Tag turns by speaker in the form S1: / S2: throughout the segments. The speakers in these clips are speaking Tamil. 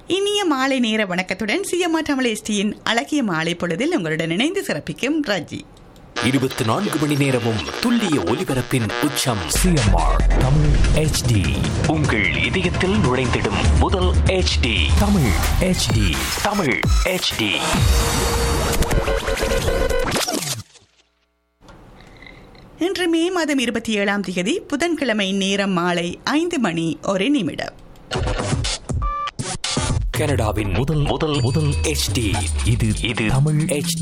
S1: இனிய மாலை நேர வணக்கத்துடன் சிஎம்ஆர் தமிழ் எஸ்டியின் அழகிய மாலை பொழுதில் உங்களுடன் இணைந்து சிறப்பிக்கும் ரஜி
S2: இருபத்தி நான்கு மணி நேரமும் துல்லிய ஒலிபரப்பின் உச்சம்
S3: சிஎம்ஆர் தமிழ் ஹெச்டி
S2: உங்கள் இதயத்தில் நுழைந்திடும் முதல் HD
S3: Tamil HD
S2: Tamil HD
S1: இன்று மே மாதம் இருபத்தி ஏழாம் தேதி புதன்கிழமை நேரம் மாலை ஐந்து மணி ஒரு நிமிடம்
S2: கனடாவின் முதல் முதல் முதல் HD
S3: இது
S2: இது
S3: தமிழ்
S2: HD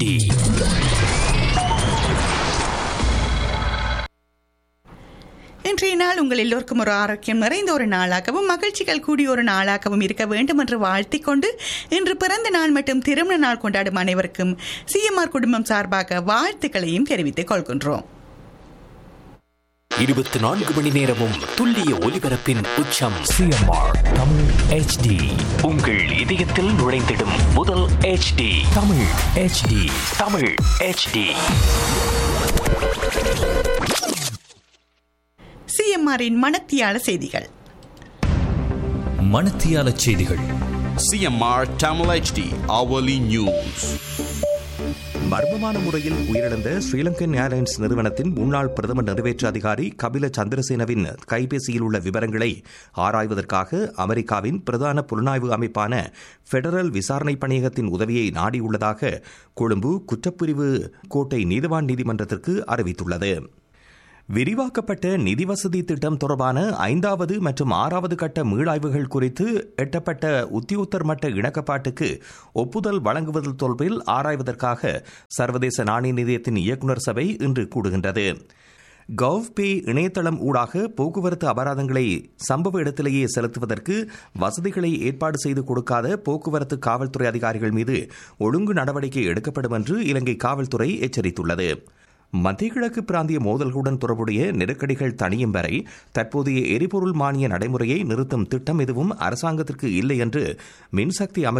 S1: இன்றைய நாள் உங்கள் எல்லோருக்கும் ஒரு ஆரோக்கியம் நிறைந்த ஒரு நாளாகவும் மகிழ்ச்சிகள் கூடிய ஒரு நாளாகவும் இருக்க வேண்டும் என்று வாழ்த்திக் கொண்டு இன்று பிறந்த நாள் மற்றும் திருமண நாள் கொண்டாடும் அனைவருக்கும் சிஎம்ஆர் குடும்பம் சார்பாக வாழ்த்துக்களையும் தெரிவித்துக் கொள்கின்றோம்
S2: இருபத்தி நான்கு மணி நேரமும் துல்லிய ஒலிபரப்பின் உச்சம்
S3: சிஎம்ஆர் தமிழ் ஹெச்டி
S2: உங்கள் இதயத்தில் நுழைந்திடும் முதல் HD
S3: Tamil HD
S2: Tamil HD
S1: சிஎம்ஆரின் மனத்தியால செய்திகள்
S3: மணத்தியால செய்திகள்
S4: CMR Tamil HD hourly news.
S5: மர்மமான முறையில் உயிரிழந்த ஸ்ரீலங்கன் ஏர்லைன்ஸ் நிறுவனத்தின் முன்னாள் பிரதம நிறைவேற்று அதிகாரி கபில சந்திரசேனவின் கைபேசியில் உள்ள விவரங்களை ஆராய்வதற்காக அமெரிக்காவின் பிரதான புலனாய்வு அமைப்பான பெடரல் விசாரணை பணியகத்தின் உதவியை நாடியுள்ளதாக கொழும்பு குற்றப்பிரிவு கோட்டை நீதிவான் நீதிமன்றத்திற்கு அறிவித்துள்ளது விரிவாக்கப்பட்ட நிதி வசதி திட்டம் தொடர்பான ஐந்தாவது மற்றும் ஆறாவது கட்ட மீளாய்வுகள் குறித்து எட்டப்பட்ட உத்தியோத்தர் மட்ட இணக்கப்பாட்டுக்கு ஒப்புதல் வழங்குவது தொடர்பில் ஆராய்வதற்காக சர்வதேச நாணய நிதியத்தின் இயக்குநர் சபை இன்று கூடுகின்றது கவ் பே இணையதளம் ஊடாக போக்குவரத்து அபராதங்களை சம்பவ இடத்திலேயே செலுத்துவதற்கு வசதிகளை ஏற்பாடு செய்து கொடுக்காத போக்குவரத்து காவல்துறை அதிகாரிகள் மீது ஒழுங்கு நடவடிக்கை எடுக்கப்படும் என்று இலங்கை காவல்துறை எச்சரித்துள்ளது மத்திய கிழக்கு பிராந்திய மோதல்களுடன் தொடர்புடைய நெருக்கடிகள் தணியும் வரை தற்போதைய எரிபொருள் மானிய நடைமுறையை நிறுத்தும் திட்டம் எதுவும் அரசாங்கத்திற்கு இல்லை என்று மின்சக்தி அமைச்சர்